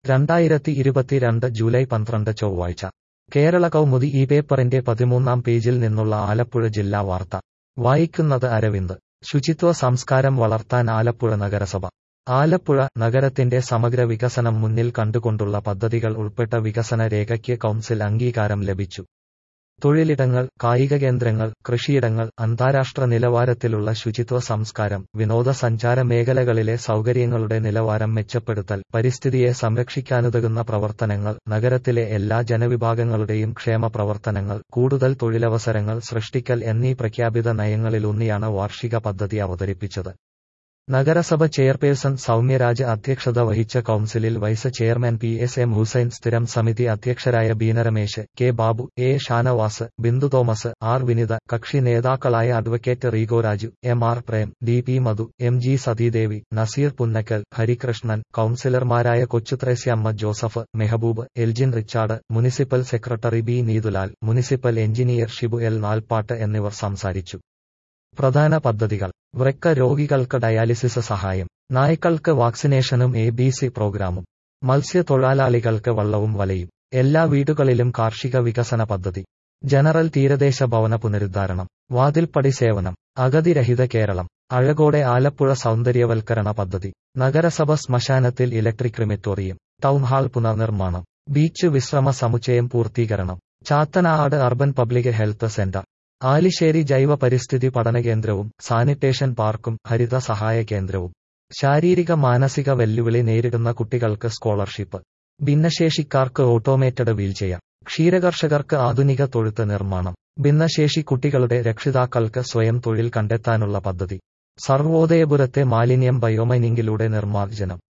രണ്ടായിരത്തി ഇരുപത്തിരണ്ട് ജൂലൈ പന്ത്രണ്ട് ചൊവ്വാഴ്ച കേരള കൗമുദി ഈ പേപ്പറിന്റെ പതിമൂന്നാം പേജിൽ നിന്നുള്ള ആലപ്പുഴ ജില്ലാ വാർത്ത വായിക്കുന്നത് അരവിന്ദ് ശുചിത്വ സംസ്കാരം വളർത്താൻ ആലപ്പുഴ നഗരസഭ ആലപ്പുഴ നഗരത്തിന്റെ സമഗ്ര വികസനം മുന്നിൽ കണ്ടുകൊണ്ടുള്ള പദ്ധതികൾ ഉൾപ്പെട്ട വികസന രേഖയ്ക്ക് കൗൺസിൽ അംഗീകാരം ലഭിച്ചു തൊഴിലിടങ്ങൾ കായിക കേന്ദ്രങ്ങൾ കൃഷിയിടങ്ങൾ അന്താരാഷ്ട്ര നിലവാരത്തിലുള്ള ശുചിത്വ സംസ്കാരം വിനോദസഞ്ചാര മേഖലകളിലെ സൗകര്യങ്ങളുടെ നിലവാരം മെച്ചപ്പെടുത്തൽ പരിസ്ഥിതിയെ സംരക്ഷിക്കാനുതകുന്ന പ്രവർത്തനങ്ങൾ നഗരത്തിലെ എല്ലാ ജനവിഭാഗങ്ങളുടെയും ക്ഷേമ പ്രവർത്തനങ്ങൾ കൂടുതൽ തൊഴിലവസരങ്ങൾ സൃഷ്ടിക്കൽ എന്നീ പ്രഖ്യാപിത നയങ്ങളിലൂന്നിയാണ് വാർഷിക പദ്ധതി അവതരിപ്പിച്ചത് നഗരസഭ ചെയർപേഴ്സൺ സൗമ്യരാജ് അധ്യക്ഷത വഹിച്ച കൌൺസിലിൽ vice chairman P S M Hussain സ്ഥിരം സമിതി അധ്യക്ഷരായ Beena Ramesh K Babu A Shanavas Bindu Thomas R Vinitha കക്ഷി നേതാക്കളായ advocate Rego Raju M R Prem D P Madhu M G Sathidevi Naseer Punnakkal Harikrishnan കൌൺസിലർമാരായ Kochuthresiamma Joseph Mehboob Elgin Richard municipal secretary B Neethulal municipal engineer Shibu L Nalpat എന്നിവർ സംസാരിച്ചു പ്രധാന പദ്ധതികൾ വൃക്ക രോഗികൾക്ക് ഡയാലിസിസ് സഹായം നായ്ക്കൾക്ക് വാക്സിനേഷനും എ ബി സി പ്രോഗ്രാമും മത്സ്യത്തൊഴിലാളികൾക്ക് വള്ളവും വലയും എല്ലാ വീടുകളിലും കാർഷിക വികസന പദ്ധതി ജനറൽ തീരദേശ ഭവന പുനരുദ്ധാരണം വാതിൽപ്പടി സേവനം അഗതിരഹിത കേരളം അഴകോടെ ആലപ്പുഴ സൗന്ദര്യവൽക്കരണ പദ്ധതി നഗരസഭ ശ്മശാനത്തിൽ ഇലക്ട്രിക് ക്രിമിറ്റോറിയം ടൗൺഹാൾ പുനർനിർമ്മാണം ബീച്ച് വിശ്രമ സമുച്ചയം പൂർത്തീകരണം Chathanad urban public health centre Alissery ജൈവ പരിസ്ഥിതി പഠനകേന്ദ്രവും സാനിറ്റേഷൻ പാർക്കും ഹരിത സഹായ കേന്ദ്രവും ശാരീരിക മാനസിക വെല്ലുവിളി നേരിടുന്ന കുട്ടികൾക്ക് സ്കോളർഷിപ്പ് ഭിന്നശേഷിക്കാർക്ക് ഓട്ടോമേറ്റഡ് വീൽചെയർ ക്ഷീരകർഷകർക്ക് ആധുനിക തൊഴുത്ത് നിർമ്മാണം ഭിന്നശേഷി കുട്ടികളുടെ രക്ഷിതാക്കൾക്ക് സ്വയം തൊഴിൽ കണ്ടെത്താനുള്ള പദ്ധതി സർവോദയപുരത്തെ മാലിന്യം ബയോമൈനിങ്ങിലൂടെ നിർമ്മാർജ്ജനം